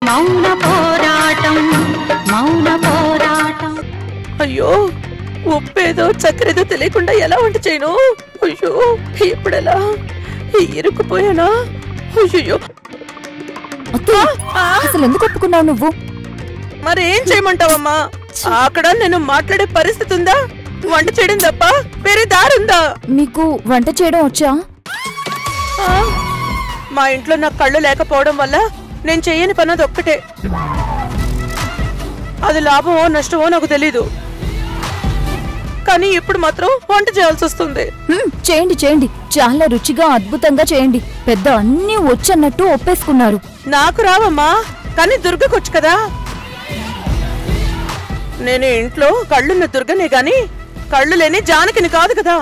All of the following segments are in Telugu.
మౌన పోరాటం మౌన పోరాటం అయ్యో ఉప్పేదో చక్కెరేదో తెలియకుండా ఎలా వంట చేయను అయ్యో ఇప్పుడెలా ఇరుక్కుపోయానా అయ్యో అత్తయ్య అసలు ఎందుకు ఒప్పుకున్నావు నువ్వు మరి ఏం చేయమంటావమ్మా అక్కడ నేను మాట్లాడే పరిస్థితి ఉందా వంట చేయడం తప్ప వేరే దారుందా మీకు వంట చేయడం వచ్చా ఆ? మా ఇంట్లో నాకు కళ్ళు లేకపోవడం వల్ల నేను చెయ్యని పని అది ఒక్కటే అది లాభమో నష్టమో నాకు తెలీదు కానీ ఇప్పుడు మాత్రం వంట చేయాల్సి వస్తుంది హ్మ్, చేయండి చేయండి చాలా రుచిగా అద్భుతంగా చేయండి పెద్ద అన్నీ వచ్చన్నట్టు ఒప్పేసుకున్నారు నాకు రావమ్మా కానీ దుర్గకొచ్చు కదా నేను ఇంట్లో కళ్ళున్న దుర్గనే గాని కళ్ళు లేని జానకిని కాదు కదా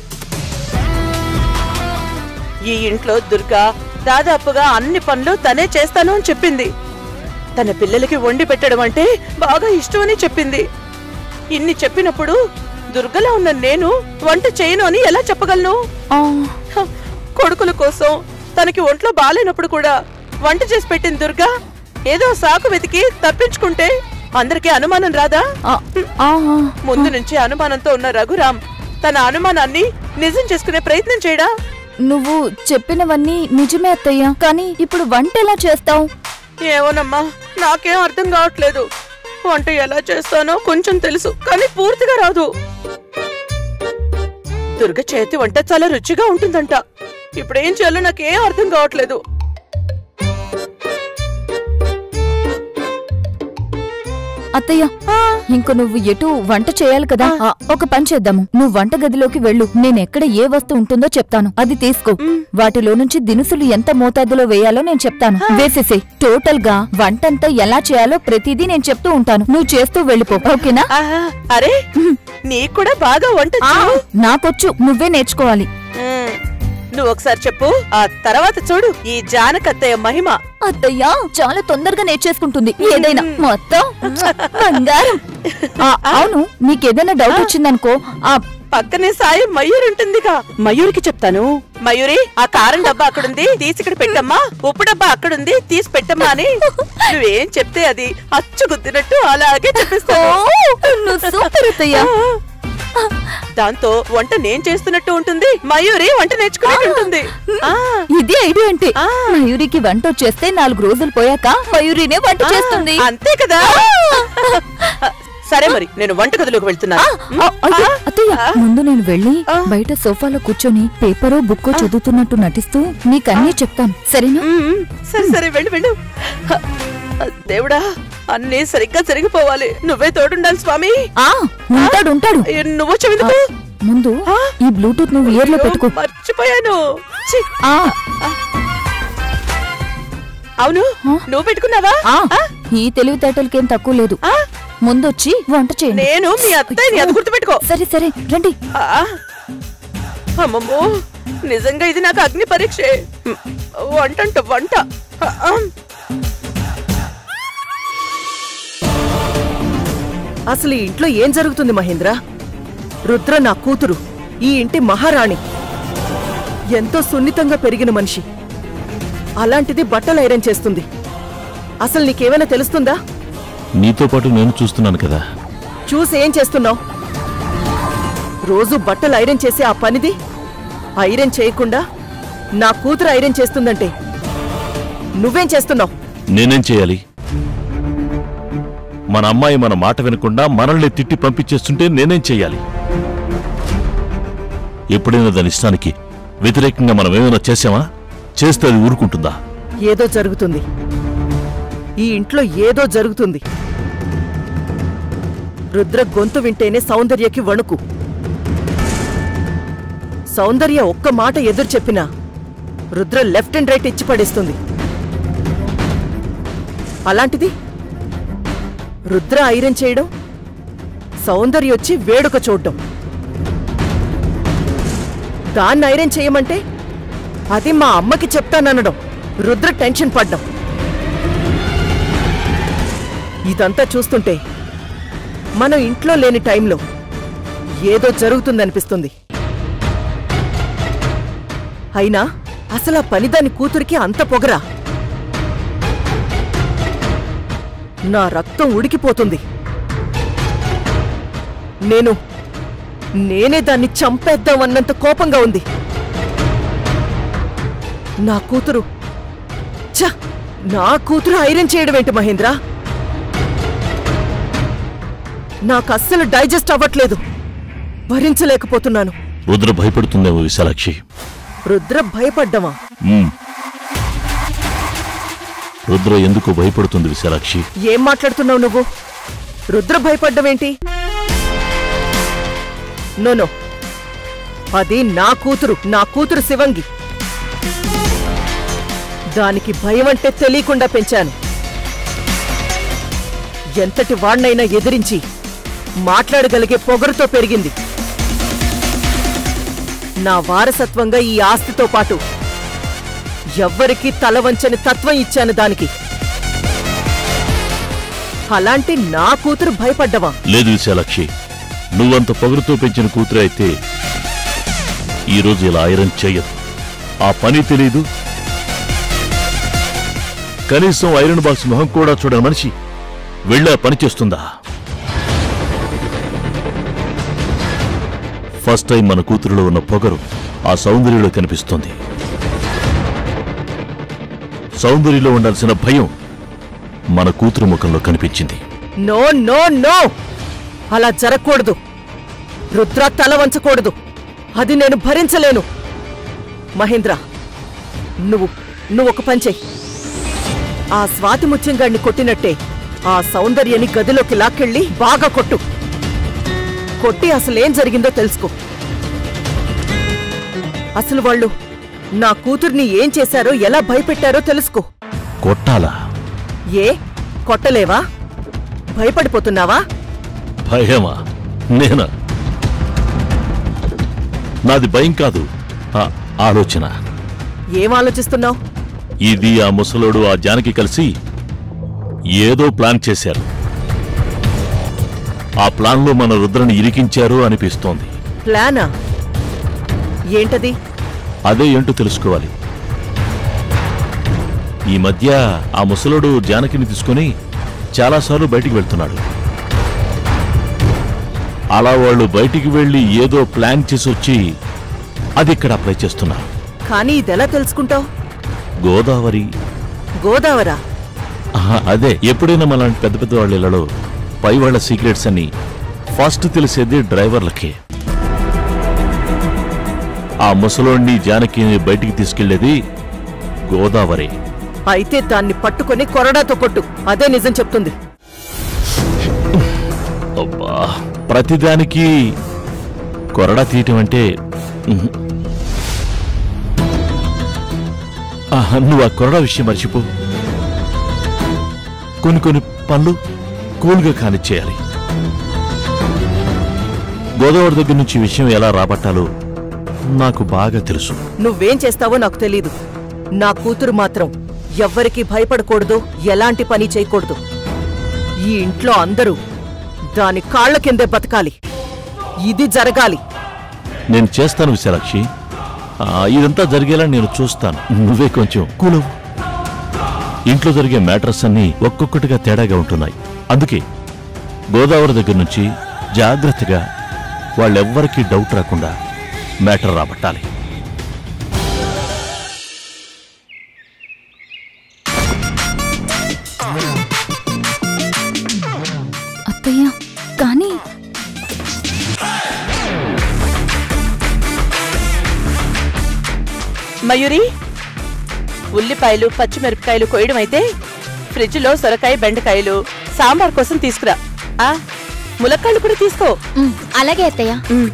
ఈ ఇంట్లో దుర్గ దాదాపుగా అన్ని పనులు తనే చేస్తాను అని చెప్పింది తన పిల్లలకి వండి పెట్టడం అంటే బాగా ఇష్టమని చెప్పింది ఇన్ని చెప్పినప్పుడు దుర్గలో ఉన్న నేను వంట చేయను అని ఎలా చెప్పగలను ఆ, హ, కొడుకుల కోసం తనకి ఒంట్లో బాలేనప్పుడు కూడా వంట చేసి పెట్టిన దుర్గా ఏదో సాకు వెతికి తప్పించుకుంటే అందరికీ అనుమానం రాదా ఆ, ఆ, ముందు నుంచి అనుమానంతో ఉన్న రఘురాం తన అనుమానాన్ని నిజం చేసుకునే ప్రయత్నం చేయడా నువ్వు చెప్పినవన్నీ నిజమే అత్తయ్య కానీ ఇప్పుడు వంట ఎలా చేస్తావు ఏమోనమ్మా నాకేం అర్థం కావట్లేదు వంట ఎలా చేస్తానో కొంచెం తెలుసు కానీ పూర్తిగా రాదు దుర్గ చేతి వంట చాలా రుచిగా ఉంటుందంట ఇప్పుడేం చేయాలో నాకేం అర్థం కావట్లేదు అత్తయ్య ఇంక నువ్వు ఎటు వంట చేయాలి కదా ఆ, ఒక పని చేద్దాము నువ్వు వంట గదిలోకి వెళ్ళు నేనెక్కడ ఏ వస్తువు ఉంటుందో చెప్తాను అది తీసుకో వాటిలో నుంచి దినుసులు ఎంత మోతాదులో వేయాలో నేను చెప్తాను వేసేసే టోటల్ గా వంటంతా ఎలా చేయాలో ప్రతిదీ నేను చెప్తూ ఉంటాను నువ్వు చేస్తూ వెళ్ళిపో ఓకేనా ఆహా, అరే నీకు కూడా బాగా వంట ఆ, వచ్చు. నాకొచ్చు నువ్వే నేర్చుకోవాలి మ్మ్. నువ్వు ఒకసారి చెప్పు ఆ తర్వాత చూడు ఈ జానకత్తయ్య మహిమ అత్తయ్య చాలా తొందరగా నేర్చేసుకుంటుంది ఏదైనా మొత్తం బంగారం ఆ, అవును నీకేదైనా డౌట్ వచ్చిందనుకో ఆ పక్కనే సాయి మయూరి ఉంటుందిగా మయూరికి చెప్తాను మయూరి ఆ కారం డబ్బా అక్కడుంది తీసి ఇక్కడ పెట్టమ్మా ఉప్పు డబ్బా అక్కడుంది తీసి పెట్టమ్మా అని నువ్వేం చెప్తే అది అచ్చు గుద్దినట్టు అలాగే ఓ, చెప్పిస్తాను నువ్వు సూపర్ అత్తయ్య దాంతో వంట నేను చేస్తున్నట్టు ఉంటుంది మయూరి వంట నేర్చుకున్నట్టు ఉంటుంది ఆ, ఇది ఐడియా అంటే ఆ. మయూరికి వంట వచ్చేస్తే నాలుగు రోజులు పోయాక మయూరినే వంట చేస్తుంది అంతే కదా సరే మరి నేను వంటగదిలోకి వెళ్తున్నాను ఆ, అయ్యో, అత్తయ్య ముందు నేను వెళ్ళి బయట సోఫాలో కూర్చొని పేపరో బుక్కో చదువుతున్నట్టు నటిస్తూ నీకన్నీ చెప్తాను సరేనా మ్మ్. సరే సరే వెళ్ళు వెళ్ళు హ, దేవుడా అన్నీ సరిగ్గా జరిగిపోవాలి నువ్వే తోడుండాలి స్వామి ఆ ఉంటాడు ఉంటాడు ఏ, నువ్వు చెవిందుకు ముందు ఆ? ఈ బ్లూటూత్ నువ్వు ఇయర్ లో పెట్టుకో మర్చిపోయాను ఛీ, ఆ అవును ఆ? నువ్వు పెట్టుకున్నావా ఆ ఈ తెలివితేటలకేం తక్కువ లేదు ఆ? ముందొచ్చి వంట చేయండి నేను మీ అత్తయ్యని అది గుర్తుపెట్టుకో సరే సరే రండి ఆ? అమ్మమ్మో నిజంగా ఇది నాకు అగ్ని పరీక్షే మ్, వంట అంట వంట ఆ, ఆ. అసలు ఈ ఇంట్లో ఏం జరుగుతుంది మహేంద్ర రుద్ర నా కూతురు ఈ ఇంటి మహారాణి ఎంతో సున్నితంగా పెరిగిన మనిషి అలాంటిది బట్టలు ఐరన్ చేస్తుంది అసలు నీకేమైనా తెలుస్తుందా నీతో పాటు నేను చూస్తున్నాను కదా చూసి ఏం చేస్తున్నావు రోజు బట్టలు ఐరన్ చేసే ఆ పనిది ఐరన్ చేయకుండా నా కూతురు ఐరన్ చేస్తుందంటే నువ్వేం చేస్తున్నావు నేనేం చేయాలి మన అమ్మాయి మన మాట వినకుండా మనల్ని తిట్టి పంపించేస్తుంటే నేనేం చేయాలి ఎప్పుడైనా దాని ఇష్టానికి వ్యతిరేకంగా మనం ఏమైనా చేసామా చేస్తే అది ఊరుకుంటుందా ఏదో జరుగుతుంది ఈ ఇంట్లో ఏదో జరుగుతుంది రుద్ర గొంతు వింటేనే సౌందర్యకి వణుకు సౌందర్య ఒక్క మాట ఎదురు చెప్పినా రుద్ర లెఫ్ట్ అండ్ రైట్ ఇచ్చి పడేస్తుంది అలాంటిది రుద్ర ఐరన్ చేయడం సౌందర్య వచ్చి వేడుక చూడడం దాన్ని ఐరన్ చేయమంటే అది మా అమ్మకి చెప్తాననడం రుద్ర టెన్షన్ పడ్డం ఇదంతా చూస్తుంటే మనం ఇంట్లో లేని టైంలో ఏదో జరుగుతుందనిపిస్తుంది అయినా అసలు ఆ పని దాని కూతురికి అంత పొగరా నా రక్తం ఉడికిపోతుంది నేను నేనే దాన్ని చంపేద్దామన్నంత కోపంగా ఉంది నా కూతురు ఛ! నా కూతురు ఐరన్ చేయడం ఏంటి మహేంద్ర నాకు అస్సలు డైజెస్ట్ అవ్వట్లేదు భరించలేకపోతున్నాను రుద్ర భయపడుతుందేమో విశాలాక్షి రుద్ర భయపడ్డమా మ్మ్. రుద్ర ఎందుకు భయపడుతుంది విశాలాక్షి ఏం మాట్లాడుతున్నావు నువ్వు రుద్ర భయపడ్డమేంటి నోనో అది నా కూతురు నా కూతురు శివంగి దానికి భయం అంటే తెలియకుండా పెంచాను ఎంతటి వాణ్ణైనా ఎదిరించి మాట్లాడగలిగే పొగరుతో పెరిగింది నా వారసత్వంగా ఈ ఆస్తితో పాటు ఎవ్వరికీ తల వంచని తత్వం ఇచ్చాను దానికి అలాంటి నా కూతురు భయపడ్డవా లేదు విశాలాక్షి నువ్వంత పొగరుతో పెంచిన కూతురు అయితే ఈరోజు ఇలా ఐరన్ చెయ్యదు ఆ పని తెలీదు కనీసం ఐరన్ బాక్స్ మొహం కూడా చూడని మనిషి వెళ్ళా పని చేస్తుందా ఫస్ట్ టైం మన కూతురులో ఉన్న పొగరు ఆ సౌందర్యంలో కనిపిస్తోంది సౌందర్యంలో ఉండాల్సిన భయం మన కూతురు ముఖంలో కనిపించింది నో నో నో అలా జరగకూడదు రుద్ర తల వంచకూడదు అది నేను భరించలేను మహేంద్ర నువ్వు నువ్వు ఒక పని చెయ్యి ఆ స్వాతి ముత్యంగాడిని కొట్టినట్టే ఆ సౌందర్యని గదిలోకి లాక్కెళ్ళి బాగా కొట్టు కొట్టి అసలేం జరిగిందో తెలుసుకో అసలు వాళ్ళు నా కూతుర్ని ఏం చేశారో ఎలా భయపెట్టారో తెలుసుకో కొట్టాలా ఏ కొట్టలేవా భయపడిపోతున్నావా భయమా నేనా నాది భయం కాదు ఆ ఆలోచన ఏం ఆలోచిస్తున్నావు ఇది ఆ ముసలోడు ఆ జానకి కలిసి ఏదో ప్లాన్ చేశారు ఆ ప్లాన్లో మన రుద్రని ఇరికించారు అనిపిస్తోంది ప్లానా ఏంటది అదే ఏంటో తెలుసుకోవాలి ఈ మధ్య ఆ ముసలోడు జానకిని తీసుకుని చాలాసార్లు బయటికి వెళ్తున్నాడు అలా వాళ్ళు బయటికి వెళ్ళి ఏదో ప్లాన్ చేసి వచ్చి అది ఇక్కడ అప్లై చేస్తున్నారు కానీ ఇదెలా తెలుసుకుంటావు గోదావరి గోదావరా ఆహా, అదే ఎప్పుడైనా మనలాంటి పెద్ద పెద్ద వాళ్ళ ఇళ్లలో పై వాళ్ళ సీక్రెట్స్ అన్ని ఫస్ట్ తెలిసేది డ్రైవర్లకే ఆ ముసలోడిని జానకిని బయటికి తీసుకెళ్లేది గోదావరి అయితే దాన్ని పట్టుకొని కొరడాతో కొట్టు అదే నిజం చెప్తుంది అబ్బా ప్రతిదానికి కొరడా తీయటం అంటే ఉహు. ఆహా, నువ్వు ఆ కొరడా విషయం మర్చిపో కొన్ని కొన్ని పనులు కూల్గా కానిచ్చేయాలి గోదావరి దగ్గర నుంచి ఈ విషయం ఎలా రాబట్టాలో నాకు బాగా తెలుసు నువ్వేం చేస్తావో నాకు తెలీదు నా కూతురు మాత్రం ఎవ్వరికీ భయపడకూడదు ఎలాంటి పని చేయకూడదు ఈ ఇంట్లో అందరూ దాని కాళ్ల కిందే బతకాలి ఇది జరగాలి నేను చేస్తాను విశాలాక్షి ఆ, ఇదంతా జరిగేలా నేను చూస్తాను నువ్వే కొంచెం కూలవు ఇంట్లో జరిగే మ్యాటర్స్ అన్నీ ఒక్కొక్కటిగా తేడాగా ఉంటున్నాయి అందుకే గోదావరి దగ్గర నుంచి జాగ్రత్తగా వాళ్ళెవ్వరికీ డౌట్ రాకుండా మ్యాటర్ రాబట్టాలి అత్తయ్య కానీ మయూరి ఉల్లిపాయలు పచ్చిమిరపకాయలు కొయ్యడం అయితే ఫ్రిడ్జ్లో సొరకాయ బెండకాయలు సాంబార్ కోసం తీసుకురా ఆ ములక్కాళ్ళు కూడా తీసుకో ఉమ్, అలాగే అత్తయ్య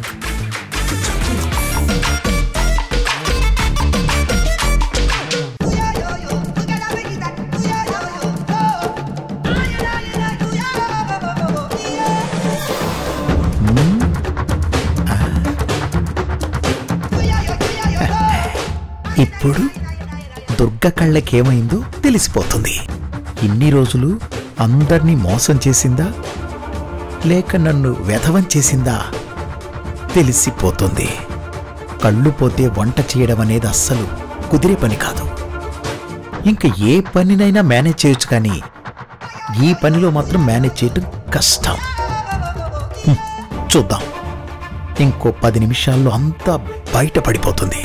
ఇప్పుడు దుర్గ కళ్ళకేమైందో తెలిసిపోతుంది ఇన్ని రోజులు అందర్నీ మోసం చేసిందా లేక నన్ను వెధవం చేసిందా తెలిసిపోతుంది కళ్ళు పోతే వంట చేయడం అనేది అస్సలు కుదిరే పని కాదు ఇంక ఏ పనినైనా మేనేజ్ చేయొచ్చు కానీ ఈ పనిలో మాత్రం మేనేజ్ చేయటం కష్టం హ్మ్, చూద్దాం ఇంకో పది నిమిషాల్లో అంతా బయటపడిపోతుంది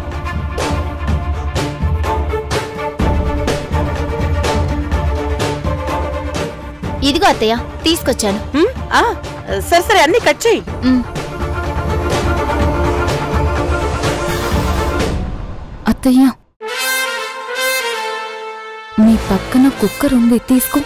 ఇదిగో అత్తయ్య తీసుకొచ్చాను ఉమ్, ఆ, సరే సరే అన్ని కట్ చేయి ఉమ్, అత్తయ్య నీ పక్కన కుక్కర్ ఉంది తీసుకో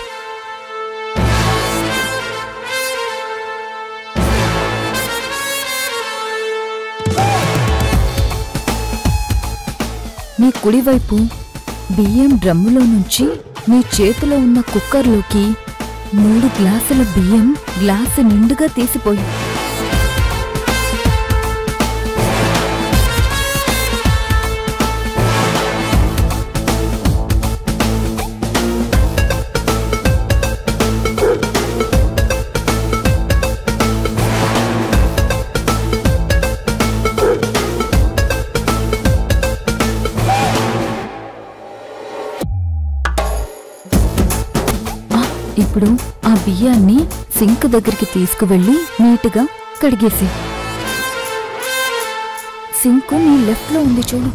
నీ కుడివైపు బియ్యం డ్రమ్ములో నుంచి నీ చేతిలో ఉన్న కుక్కర్లోకి మూడు గ్లాసుల బియ్యం గ్లాసు నిండుగా తీసిపోయి ఆ, ఇప్పుడు ఆ బియ్యాన్ని సింక్ దగ్గరికి తీసుకువెళ్ళి నీట్గా కడిగేసి సింక్ నీ లెఫ్ట్ లో ఉంది చూడు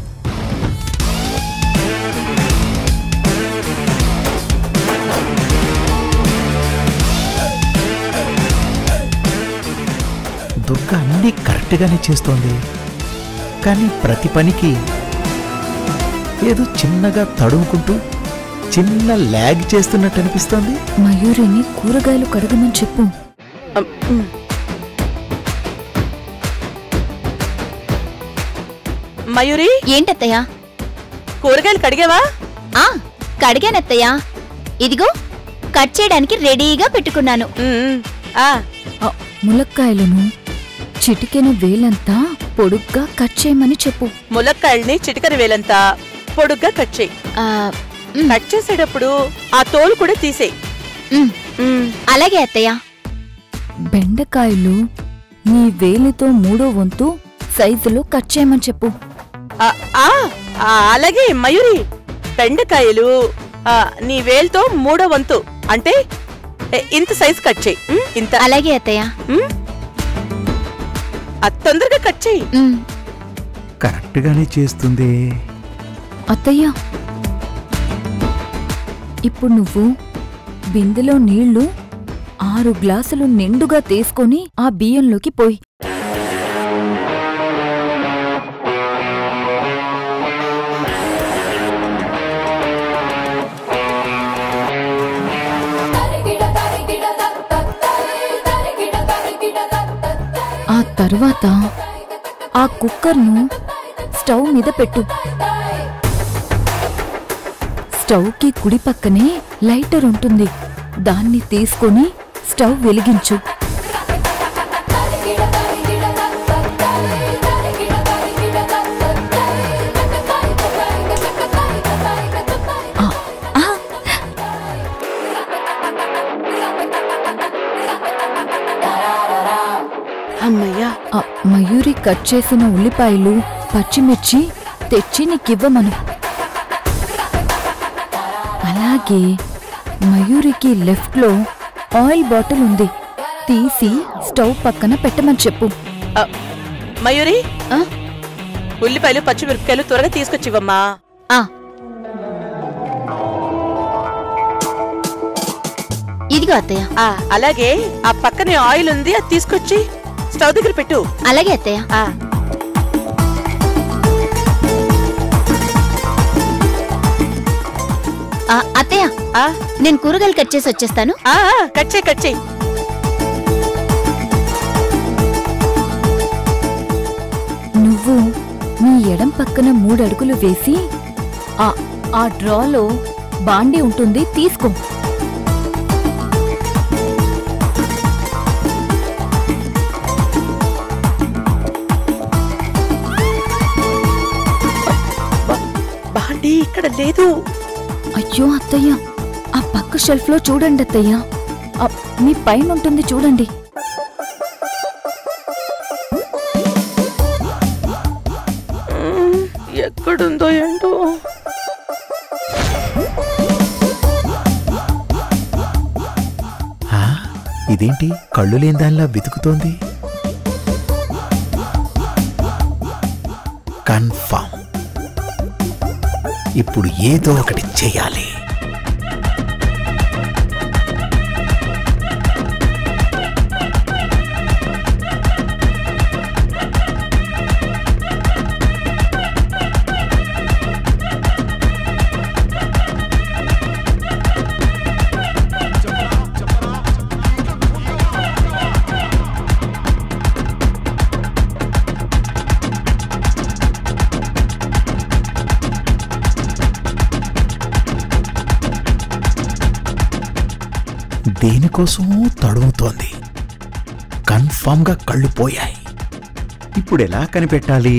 దుర్గ అన్నీ కరెక్ట్గానే చేస్తోంది కానీ ప్రతి పనికి ఏదో చిన్నగా తడుముకుంటూ చిన్న ల్యాగ్ చేస్తున్నట్టు అనిపిస్తోంది మయూరిని కూరగాయలు కడగమని చెప్పు ఉమ్, ఉమ్. మయూరి ఏంటత్తయ్య కూరగాయలు కడిగావా ఆ కడిగానత్తయ్య ఇదిగో కట్ చేయడానికి రెడీగా పెట్టుకున్నాను ఉమ్, ఉమ్. ఆ, ఆ, ములక్కాయలను చిటికెన వేలంతా పొడుగ్గా కట్ చేయమని చెప్పు ములక్కాయల్ని చిటికరి వేలంతా పొడుగ్గా కట్ చేయి ఆ, ఉమ్, కట్ చేసేటప్పుడు ఆ తోలు కూడా తీసేయి ఉమ్, ఉమ్, అలాగే అత్తయ్య బెండకాయలు నీ వేలితో మూడో వంతు సైజులో కట్ చేయమని చెప్పు ఆ, ఆ, ఆ, అలాగే మయూరి బెండకాయలు ఆ, నీ వేలుతో మూడో వంతు అంటే ఏ, ఇంత సైజ్ కట్ చేయి ఉమ్, ఇంత అలాగే అత్తయ్య ఉమ్. అది తొందరగా కట్ చేయి ఉమ్, కరెక్ట్గానే చేస్తుంది అత్తయ్య ఇప్పుడు నువ్వు బిందెలో నీళ్లు ఆరు గ్లాసులు నిండుగా తీసుకొని ఆ బియ్యంలోకి పోయి ఆ తర్వాత ఆ కుక్కర్ను స్టవ్ మీద పెట్టు స్టవ్కి కుడి పక్కనే లైటర్ ఉంటుంది దాన్ని తీసుకొని స్టవ్ వెలిగించు ఆ, ఆ, అమ్మయ్యా ఆ, మయూరి కట్ చేసిన ఉల్లిపాయలు పచ్చిమిర్చి తెచ్చి నీకివ్వమను అలాగే మయూరికి లెఫ్ట్లో ఆయిల్ బాటిల్ ఉంది తీసి స్టవ్ పక్కన పెట్టమని చెప్పు ఆ, మయూరి ఆ? ఉల్లిపాయలు పచ్చిమిరపకాయలు త్వరగా తీసుకొచ్చివమ్మా ఆ. ఇదిగో అత్తయ్య ఆ, అలాగే ఆ పక్కనే ఆయిల్ ఉంది అది తీసుకొచ్చి స్టవ్ దగ్గర పెట్టు అలాగే అత్తయ్య ఆ, ఆ, అత్తయ్య ఆ, నేను కూరగాయలు కట్ చేసి వచ్చేస్తాను ఆ, ఆ, కట్ చేయి కట్ చేయి నువ్వు నీ ఎడం పక్కన మూడు అడుగులు వేసి ఆ ఆ డ్రాలో బాండి ఉంటుంది తీసుకో బాండి ఇక్కడ లేదు అయ్యో అత్తయ్య ఆ పక్క షెల్ఫ్ లో చూడండి అత్తయ్య ఆ, మీ పైన ఉంటుంది చూడండి మ్మ్, ఎక్కడుందో ఏంటో ఇదేంటి కళ్ళు లేని దానిలా వెతుకుతోంది కన్ఫామ్ ఇప్పుడు ఏదో ఒకటి చేయాలి దేనికోసమో తడుముతోంది కన్ఫామ్ గా కళ్ళు పోయాయి ఇప్పుడు ఎలా కనిపెట్టాలి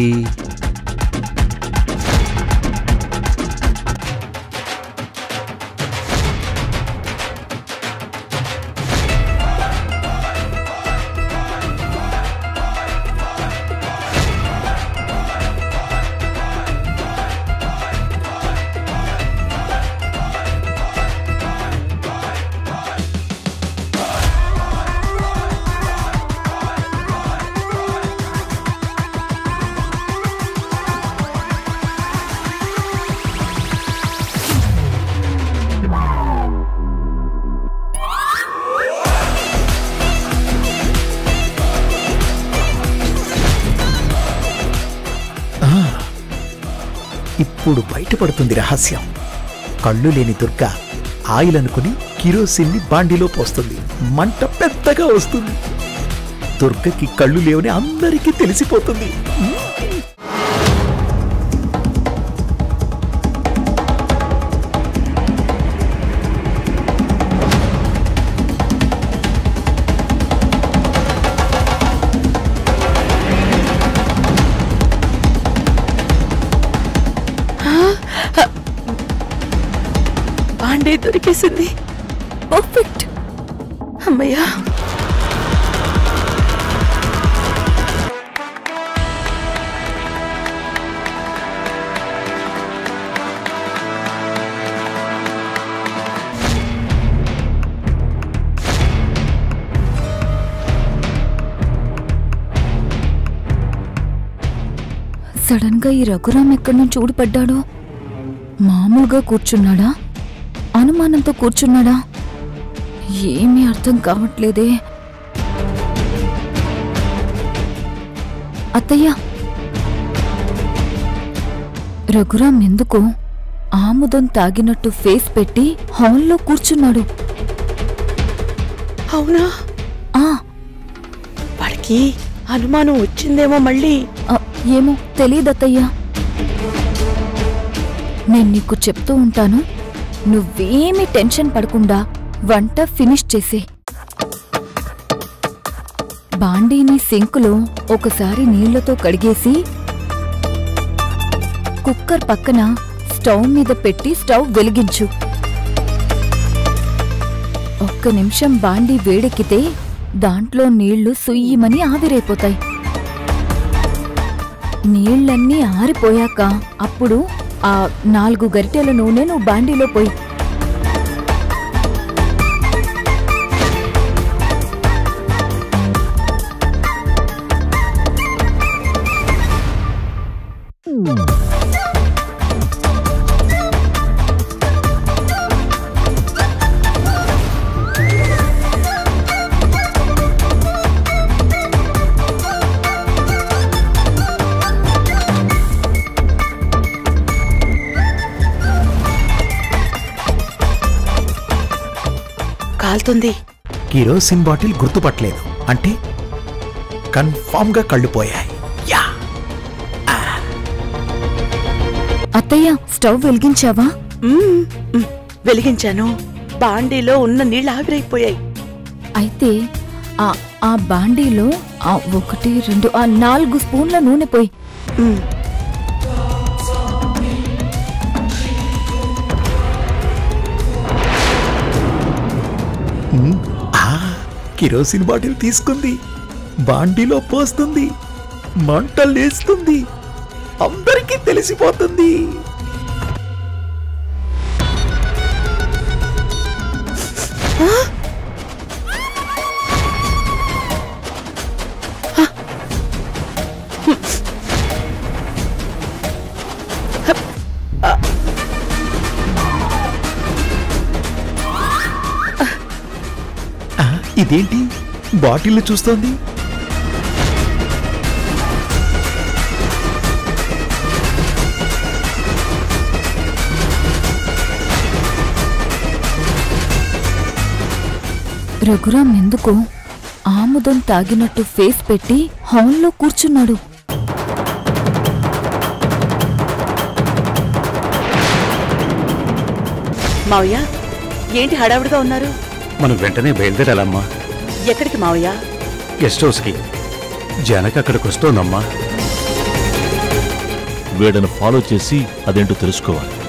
ఇప్పుడు బయటపడుతుంది రహస్యం కళ్ళు లేని దుర్గ ఆయిల్ అనుకుని కిరోసిన్ని బాండిలో పోస్తుంది మంట పెద్దగా వస్తుంది దుర్గకి కళ్ళు లేవని అందరికీ తెలిసిపోతుంది బాండే దొరికేసింది పర్ఫెక్ట్ అమ్మయ్యా సడన్ గా ఈ రఘురాం ఎక్కడి నుంచి ఊడిపడ్డాడు మామూలుగా కూర్చున్నాడా అనుమానంతో కూర్చున్నాడా ఏమీ అర్థం కావట్లేదే అత్తయ్య రఘురాం ఎందుకు ఆముదం తాగినట్టు ఫేస్ పెట్టి హాల్లో కూర్చున్నాడు అవునా ఆ వాడికి అనుమానం వచ్చిందేమో మళ్ళీ ఆ, ఏమో తెలియదత్తయ్యా నేను నీకు చెప్తూ ఉంటాను నువ్వేమీ టెన్షన్ పడకుండా వంట ఫినిష్ చేసే బాండీని సింకులో ఒకసారి నీళ్లతో కడిగేసి కుక్కర్ పక్కన స్టవ్ మీద పెట్టి స్టవ్ వెలిగించు ఒక్క నిమిషం బాండీ వేడెక్కితే దాంట్లో నీళ్లు సుయ్యమని ఆవిరైపోతాయి నీళ్ళన్నీ ఆరిపోయాక అప్పుడు ఆ నాలుగు గరిటెల నూనె నువ్వు బాండీలో పోయి కాలుతుంది కిరోసిన్ బాటిల్ గుర్తుపట్టలేదు అంటే కన్ఫామ్ గా కళ్ళు పోయాయి యా అత్తయ్య స్టవ్ వెలిగించావా మ్మ్, మ్మ్. వెలిగించాను బాండీలో ఉన్న నీళ్ళు ఆవిరైపోయాయి అయితే ఆ ఆ బాండీలో ఆ ఒకటి రెండు ఆ నాలుగు స్పూన్ల నూనె పోయి మ్మ్. ఆ కిరోసిన్ బాటిల్ తీసుకుంది బాండీలో పోస్తుంది మంటలేస్తుంది అందరికీ తెలిసిపోతుంది ఇదేంటి బాటిల్ చూస్తోంది రఘురాం ఎందుకు ఆముదం తాగినట్టు ఫేస్ పెట్టి హాల్లో కూర్చున్నాడు మావయ్య ఏంటి హడావుడిగా ఉన్నారు మనం వెంటనే బయలుదేరాలమ్మా ఎక్కడికి మావయ్య గెస్ట్ హౌస్కి జనక అక్కడికి వస్తోందమ్మా వీడను ఫాలో చేసి అదేంటో తెలుసుకోవాలి